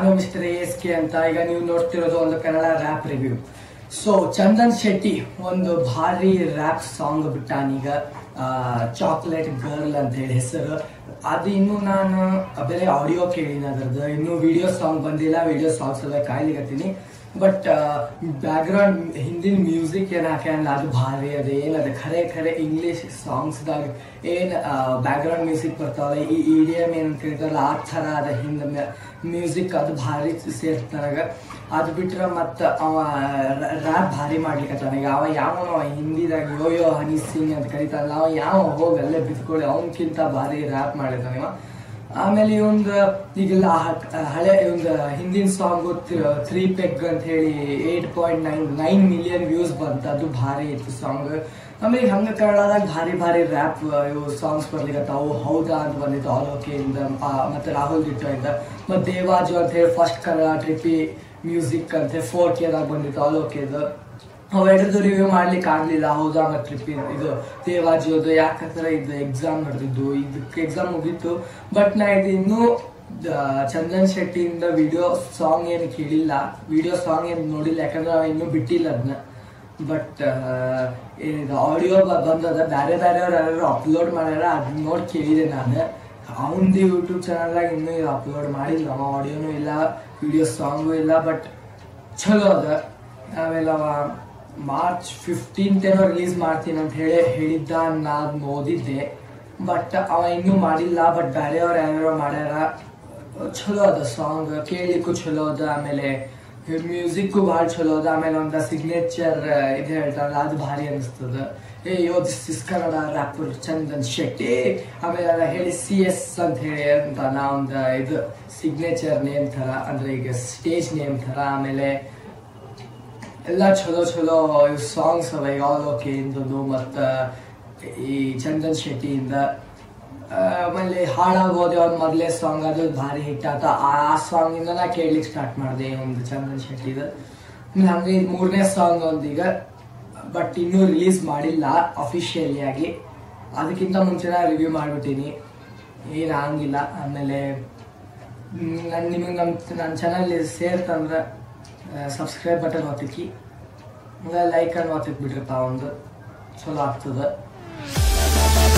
ನಾನು mister S K ಅಂತ ಈಗ ನೀವು ನೋಡ್ತಿರೋದು ಒಂದು Kannada rap review so Chandan Shetty ಒಂದು ಭಾರಿ ರ್ಯಾಪ್ ಸಾಂಗ್ ಬಿಟ್ಟಾನೀಗ ಚಾಕ್ಲೇಟ್ ಗರ್ಲ್ ಅಂತ ಹೇಳಿ ಹೆಸರು ಅದು ಇನ್ನು ನಾನು ಬೇರೆ ಆಡಿಯೋ ಕೇಳಿನ ಅದ್ರದ್ದು ಇನ್ನು ವಿಡಿಯೋ ಸಾಂಗ್ ಬಂದಿಲ್ಲ ವಿಡಿಯೋ ಸಾಂಗ್ಸ್ ಎಲ್ಲ ಕಾಯ್ಲಿಕತ್ತೀನಿ ಬಟ್ ಬ್ಯಾಕ್ ಗ್ರೌಂಡ್ ಹಿಂದಿನ ಮ್ಯೂಸಿಕ್ ಏನ್ ಹಾಕ್ಯಾನಲ್ಲ ಅದು ಭಾರಿ ಅದ ಏನದ ಖರೆ ಖರೆ ಇಂಗ್ಲಿಷ್ ಸಾಂಗ್ಸ್ದಾಗ ಏನ್ ಬ್ಯಾಕ್ ಗ್ರೌಂಡ್ ಮ್ಯೂಸಿಕ್ ಬರ್ತಾವಲ್ಲ ಈ ಇ ಡಿ ಎಮ್ ಏನ್ ಕರೀತಾರಲ್ಲ ಆ ಥರ ಅದ ಹಿಂದ ಮ್ಯೂಸಿಕ್ ಅದು ಭಾರಿ ಸೇರ್ತ ನನಗ ಅದು ಬಿಟ್ರೆ ಮತ್ತ ಅವ ರ್ಯಾಪ್ ಭಾರಿ ಮಾಡ್ಲಿಕ್ಕೆ ಈಗ ಅವ ಯಾವ ಹಿಂದಿದಾಗ ಯೋ ಯೋ ಹನಿ ಸಿಂಗ್ ಅಂತ ಕರೀತಾರಲ್ಲ ಅವ ಯಾವ ಹೋಗಿ ಅಲ್ಲೇ ಬಿದ್ಕೊಳ್ಳಿ ಅವನಕ್ಕಿಂತ ಭಾರಿ ರ್ಯಾಪ್ ಮಾಡಿದಾನೆ ಇವ ಆಮೇಲೆ ಒಂದು ಈಗೆಲ್ಲ ಹ- ಹಳೆ ಒಂದು ಹಿಂದಿನ ಸಾಂಗ್ ತ್ರೀ ಪೆಗ್ ಅಂತ ಹೇಳಿ eight point nine nine million views ಬಂತ ಅದು ಭಾರಿ ಇತ್ತು ಸಾಂಗ್ ಆಮೇಲೆ ಈಗ ಹಂಗ ಕನ್ನಡದಾಗ ಭಾರಿ ಭಾರಿ ರ್ಯಾಪ್ ಇವು ಸಾಂಗ್ಸ್ ಬರ್ಲಿಕತ್ತಾವು ಹೌದಾ ಅಂತ ಬಂದಿತ್ತು ಆಲ್ ಓಕೆ ಇಂದ ಆ, ಮತ್ತೆ ರಾಹುಲ್ ದಿಟ್ಟು ಇಂದ ಮತ್ತೆ ದೇವಾಜು ಅಂತ ಹೇಳಿ ಫಸ್ಟ್ ಕನ್ನಡ ಟ್ರಿಪಿ ಮ್ಯೂಸಿಕ್ ಅಂತ ಫೋರ್ ಕೆದಾಗ ಬಂದಿತ್ತು ಆಲ್ ಓಕೆದು ಅವೆರಡದು ರಿವ್ಯೂ ಮಾಡ್ಲಿಕ್ಕೆ ಆಗ್ಲಿಲ್ಲ ಹೌದಾ ಮತ್ತೆ ಟ್ರಿಪ್ ಇದು ದೇವಾಜಿಯೋದು ಯಾಕಂದ್ರೆ ಇದು ಎಕ್ಸಾಮ್ ನಡೆದಿದ್ದು ಇದಕ್ಕೆ ಎಕ್ಸಾಮ್ ಮುಗೀತು ಬಟ್ ನಾ ಇದು ಇನ್ನೂ ದ- ಚಂದನ್ ಶೆಟ್ಟಿಯಿಂದ ವಿಡಿಯೋ ಸಾಂಗ್ ಏನು ಕೇಳಿಲ್ಲ ವಿಡಿಯೋ ಸಾಂಗ್ ಏನು ನೋಡಿಲ್ಲ ಯಾಕಂದ್ರೆ ಅವ ಇನ್ನೂ ಬಿಟ್ಟಿಲ್ಲ ಅದನ್ನ ಬಟ್ ಇದು ಆಡಿಯೋ ಬಂದದ ಬೇರೆ ಬೇರೆಯವ್ರು ಯಾರು ಅಪ್ಲೋಡ್ ಮಾಡ್ಯಾರ ಅದನ್ನ ನೋಡಿ ಕೇಳಿದೆ ನಾನು ಅವನದು ಯೂಟ್ಯೂಬ್ ಚಾನಲ್ದಾಗ ಇನ್ನೂ ಇದು ಅಪ್ಲೋಡ್ ಮಾಡಿಲ್ಲ ಅವ ಆಡಿಯೋನು ಇಲ್ಲ ವಿಡಿಯೋ ಸಾಂಗು ಇಲ್ಲ ಬಟ್ ಚಲೋ ಅದ ಆಮೇಲೆ ಅವ ಮಾರ್ಚ್ ಫಿಫ್ಟೀನ್ತ್ ಏನೋ ರಿಲೀಸ್ ಮಾಡ್ತೀನಿ ಅಂತ ಹೇಳಿ ಹೇಳಿದ್ದ ನಾನು ಓದಿದ್ದೆ ಬಟ್ ಅವ ಇನ್ನೂ ಮಾಡಿಲ್ಲ ಬಟ್ ಬೇರೆಯವ್ರು ಯಾರ್ಯಾರೋ ಮಾಡ್ಯಾರ ಚಲೋ ಅದ ಸಾಂಗ್ ಕೇಳಲಿಕ್ಕೂ ಚಲೋ ಅದ ಆಮೇಲೆ ಮ್ಯೂಸಿಕ್ಕು ಭಾಳ ಚಲೋ ಅದ ಆಮೇಲೆ ಒಂದು ಸಿಗ್ನೇಚರ್ ಇದು ಹೇಳ್ತಾರಲ್ಲ ಅದು ಭಾರಿ ಅನಿಸ್ತದ ay yo this is Kannada rapper Chandan Shetty ಆಮೇಲೆ ಅದ ಹೇಳಿ ಸಿ ಎಸ್ ಅಂತ ಹೇಳಿ ಅಂತ ನಾ ಒಂದು ಇದು ಸಿಗ್ನೇಚರ್ ನೇಮ್ ಥರ ಅಂದ್ರೆ ಈಗ ಸ್ಟೇಜ್ ನೇಮ್ ಥರ ಆಮೇಲೆ ಎಲ್ಲ ಚಲೋ ಚಲೋ ಸಾಂಗ್ಸ್ ಅವ ಈಗ ಆಲ್ ಓಕೆ ಇಂದದು ಮತ್ತ ಈ ಚಂದನ್ ಶೆಟ್ಟಿಯಿಂದ ಆ, ಆಮೇಲೆ ಹಾಳಾಗೋದೆ ಅವ್ನ ಮೊದಲೇ ಸಾಂಗ್ ಅದು ಭಾರಿ ಹಿಟ್ ಆತ ಆ ಸಾಂಗ್ ಇಂದ ನಾ ಕೇಳ್ಲಿಕ್ಕೆ ಸ್ಟಾರ್ಟ್ ಮಾಡಿದೆ ಒಂದು ಚಂದನ್ ಶೆಟ್ಟಿದ ಆಮೇಲೆ ಹಂಗೆ ಇದು ಮೂರನೇ ಸಾಂಗ್ ಒಂದೀಗ ಬಟ್ ಇನ್ನೂ ರಿಲೀಸ್ ಮಾಡಿಲ್ಲ ಅಫಿಷಿಯಲಿ ಆಗಿ ಅದಕ್ಕಿಂತ ಮುಂಚೆ ನಾ ರಿವ್ಯೂ ಮಾಡಿಬಿಟ್ಟಿನಿ ಏನು ಆಗಂಗಿಲ್ಲ ಆಮೇಲೆ ನಾನು ನಿಮಗೆ ನಮ್ಮ ನನ್ನ ಚಾನಲ್ ಸೇರ್ತಂದ್ರೆ ಸಬ್ಸ್ಕ್ರೈಬ್ ಬಟನ್ ಒತ್ತಿಕ್ಕಿ ಲೈಕ್ ಅನ್ನು ಒತ್ತಿಕ್ ಬಿಡ್ರಪ್ಪ ಒಂದು ಚಲೋ ಆಗ್ತದೆ